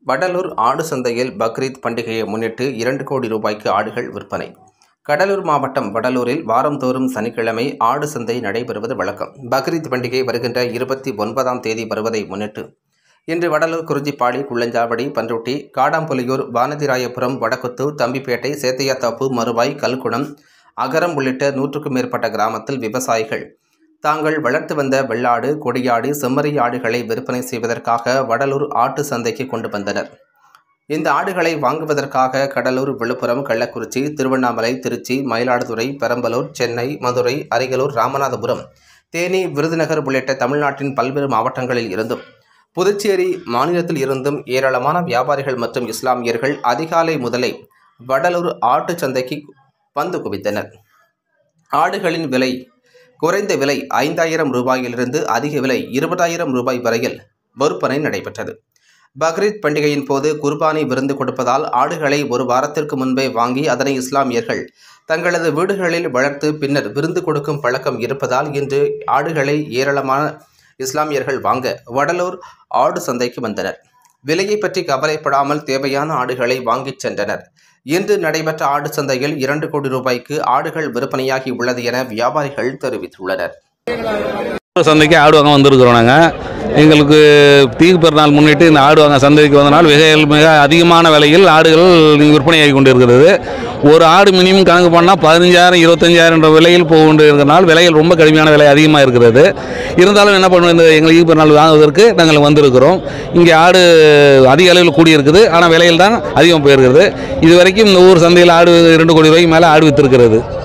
வடலூர் ஆடு சந்தையில் பக்ரீத் பண்டிகையை முன்னிட்டு இரண்டு கோடி ரூபாய்க்கு ஆடுகள் விற்பனை கடலூர் மாவட்டம் வடலூரில் வாரந்தோறும் சனிக்கிழமை ஆடு சந்தை நடைபெறுவது வழக்கம் பக்ரீத் பண்டிகை வருகின்ற இருபத்தி ஒன்பதாம் தேதி வருவதை முன்னிட்டு இன்று வடலூர் குறிஞ்சிப்பாடி குள்ளஞ்சாவடி பன்ருட்டி காடாம்புலியூர் வானதிராயபுரம் வடக்குத்து தம்பிப்பேட்டை சேத்தையாத்தாப்பு மறுவாய் கல்குணம் அகரம் உள்ளிட்ட நூற்றுக்கும் மேற்பட்ட கிராமத்தில் விவசாயிகள் தாங்கள் வளர்த்து வந்த வெள்ளாடு கொடியாடு செம்மறி ஆடுகளை விற்பனை செய்வதற்காக வடலூர் ஆட்டு சந்தைக்கு கொண்டு வந்தனர் இந்த ஆடுகளை வாங்குவதற்காக கடலூர் விழுப்புரம் கள்ளக்குறிச்சி திருவண்ணாமலை திருச்சி மயிலாடுதுறை பெரம்பலூர் சென்னை மதுரை அரியலூர் ராமநாதபுரம் தேனி விருதுநகர் உள்ளிட்ட தமிழ்நாட்டின் பல்வேறு மாவட்டங்களில் இருந்தும் புதுச்சேரி மாநிலத்தில் இருந்தும் ஏராளமான வியாபாரிகள் மற்றும் இஸ்லாமியர்கள் அதிகாலை முதலே வடலூர் ஆட்டுச் சந்தைக்கு வந்து குவித்தனர் ஆடுகளின் விலை குறைந்த விலை ஐந்தாயிரம் ரூபாயிலிருந்து அதிக விலை இருபதாயிரம் ரூபாய் வரையில் விற்பனை நடைபெற்றது பக்ரீத் பண்டிகையின் போது குர்பானி விருந்து கொடுப்பதால் ஆடுகளை ஒரு வாரத்திற்கு முன்பே வாங்கி அதனை இஸ்லாமியர்கள் தங்களது வீடுகளில் வளர்த்து பின்னர் விருந்து கொடுக்கும் பழக்கம் இருப்பதால் இன்று ஆடுகளை ஏராளமான இஸ்லாமியர்கள் வாங்க வடலூர் ஆடு சந்தைக்கு வந்தனர் விலையை பற்றி கவலைப்படாமல் தேவையான ஆடுகளை வாங்கிச் சென்றனர் இன்று நடைபெற்ற ஆடு சந்தையில் இரண்டு கோடி ரூபாய்க்கு ஆடுகள் விற்பனையாகி உள்ளது என வியாபாரிகள் தெரிவித்துள்ளனர் சந்தைக்கு ஆடு வாங்க வந்திருக்கிறோம் நாங்கள் எங்களுக்கு தீக்கு பெருநாள் முன்னிட்டு இந்த ஆடு வாங்க சந்தைக்கு வந்தனால் மிக மிக அதிகமான விலையில் ஆடுகள் இங்கு விற்பனையாகி கொண்டு இருக்கிறது ஒரு ஆடு மினிமம் கணக்கு பண்ணால் பதினஞ்சாயிரம் இருபத்தஞ்சாயிரம் என்ற விலையில் போக கொண்டு இருக்கிறனால் விலையில் ரொம்ப கடுமையான விலை அதிகமாக இருக்கிறது இருந்தாலும் என்ன பண்ணுவோம் இந்த எங்களுக்கு ஈ பெருநாள் வாங்குவதற்கு நாங்கள் வந்திருக்கிறோம் இங்கே ஆடு அதிக அளவில் கூடி இருக்குது ஆனால் விலையில் தான் அதிகம் போயிருக்கிறது இது வரைக்கும் இந்த ஊர் சந்தையில் ஆடு இரண்டு கோடி ரூபாய்க்கு மேலே ஆடு வித்திருக்கிறது